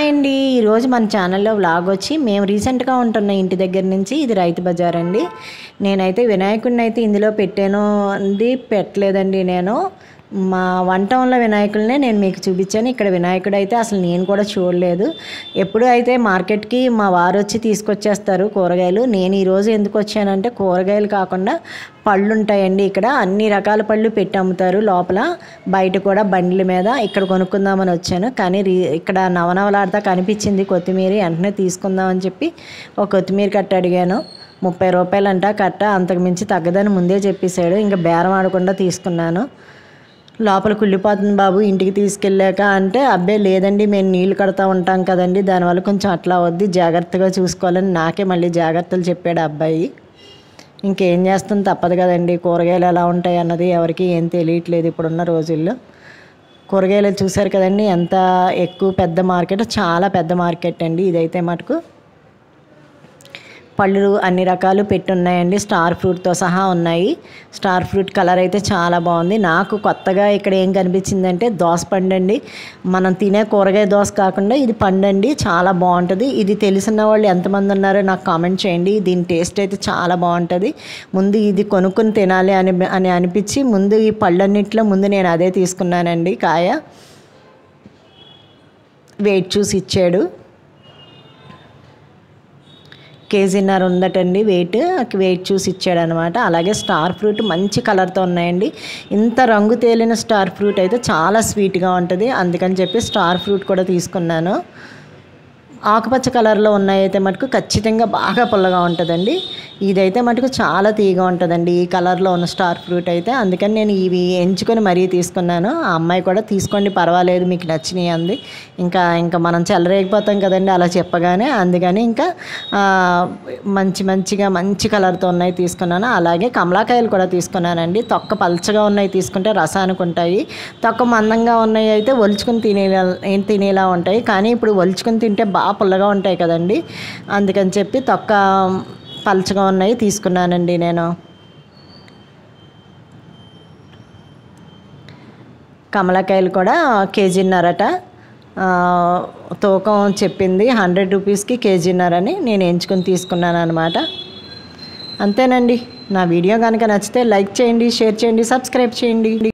hi అండి ఈరోజు మన ఛానల్లో వ్లాగ్ వచ్చి మేము రీసెంట్గా ఉంటున్న ఇంటి దగ్గర నుంచి ఇది రైతు బజార్ అండి నేనైతే వినాయకుడిని అయితే ఇందులో పెట్టాను అంది పెట్టలేదండి నేను మా వన్ టౌన్లో వినాయకుడినే నేను మీకు చూపించాను ఇక్కడ వినాయకుడు అయితే అసలు నేను కూడా చూడలేదు ఎప్పుడు అయితే మార్కెట్కి మా వారు వచ్చి తీసుకొచ్చేస్తారు కూరగాయలు నేను ఈరోజు ఎందుకు వచ్చానంటే కూరగాయలు కాకుండా పళ్ళు ఉంటాయండి ఇక్కడ అన్ని రకాల పళ్ళు పెట్టి అమ్ముతారు లోపల బయట కూడా బండ్ల మీద ఇక్కడ కొనుక్కుందామని వచ్చాను కానీ రీ ఇక్కడ నవనవలాడుతా కనిపించింది కొత్తిమీర వెంటనే తీసుకుందామని చెప్పి ఒక కొత్తిమీర కట్ట అడిగాను ముప్పై రూపాయలంట కట్ట అంతకు మించి తగ్గదని ముందే చెప్పేశాడు ఇంకా బేరం ఆడకుండా తీసుకున్నాను లోపల కుళ్ళిపోతుంది బాబు ఇంటికి తీసుకెళ్ళాక అంటే అబ్బాయి లేదండి మేము నీళ్ళు కడతా ఉంటాం కదండి దానివల్ల కొంచెం అట్లా వద్ది జాగ్రత్తగా చూసుకోవాలని నాకే మళ్ళీ జాగ్రత్తలు చెప్పాడు అబ్బాయి ఇంకేం చేస్తాం తప్పదు కదండి కూరగాయలు ఎలా ఉంటాయి అన్నది ఎవరికి ఏం తెలియట్లేదు ఇప్పుడున్న రోజుల్లో కూరగాయలు చూశారు కదండి ఎంత ఎక్కువ పెద్ద మార్కెట్ చాలా పెద్ద మార్కెట్ అండి ఇదైతే మటుకు పళ్ళు అన్ని రకాలు పెట్టున్నాయండి స్టార్ ఫ్రూట్తో సహా ఉన్నాయి స్టార్ ఫ్రూట్ కలర్ అయితే చాలా బాగుంది నాకు కొత్తగా ఇక్కడ ఏం కనిపించిందంటే దోస పండు అండి మనం తినే కూరగాయ దోస కాకుండా ఇది పండు అండి చాలా బాగుంటుంది ఇది తెలిసిన వాళ్ళు ఎంతమంది ఉన్నారో నాకు కామెంట్ చేయండి దీని టేస్ట్ అయితే చాలా బాగుంటుంది ముందు ఇది కొనుక్కొని తినాలి అని అని అనిపించి ముందు ఈ పళ్ళన్నింటిలో ముందు నేను అదే తీసుకున్నానండి కాయ వెయిట్ చూసి ఇచ్చాడు కేజీన్నర ఉందటండి వెయిట్ వెయిట్ చూసి ఇచ్చాడు అనమాట అలాగే స్టార్ ఫ్రూట్ మంచి కలర్తో ఉన్నాయండి ఇంత రంగు తేలిన స్టార్ ఫ్రూట్ అయితే చాలా స్వీట్గా ఉంటుంది అందుకని చెప్పి స్టార్ ఫ్రూట్ కూడా తీసుకున్నాను ఆకుపచ్చ కలర్లో ఉన్నాయైతే మటుకు ఖచ్చితంగా బాగా పుల్లగా ఉంటుందండి ఇదైతే మటుకు చాలా తీగా ఉంటుందండి ఈ కలర్లో ఉన్న స్టార్ ఫ్రూట్ అయితే అందుకని నేను ఇవి ఎంచుకొని మరీ తీసుకున్నాను ఆ అమ్మాయి కూడా తీసుకోండి పర్వాలేదు మీకు నచ్చినాయి అంది ఇంకా ఇంకా మనం చెలరేగిపోతాం కదండి అలా చెప్పగానే అందుకని ఇంకా ఆ, మంచి మంచిగా మంచి కలర్తో ఉన్నాయి తీసుకున్నాను అలాగే కమలాకాయలు కూడా తీసుకున్నానండి తొక్క పల్చగా ఉన్నాయి తీసుకుంటే రసానికి ఉంటాయి తొక్క మందంగా ఉన్నాయి అయితే ఒలుచుకుని తినేలా ఏం తినేలా ఉంటాయి కానీ ఇప్పుడు ఒలుచుకుని తింటే బాగా పుల్లగా ఉంటాయి కదండి అందుకని చెప్పి తొక్క పల్చగా ఉన్నాయి తీసుకున్నానండి నేను కమలాకాయలు కూడా కేజీన్నరట ఆ, తూకం చెప్పింది హండ్రెడ్ రూపీస్కి కేజీన్నరని నేను ఎంచుకొని తీసుకున్నాను అనమాట అంతేనండి నా వీడియో కనుక నచ్చితే లైక్ చేయండి షేర్ చేయండి సబ్స్క్రైబ్ చేయండి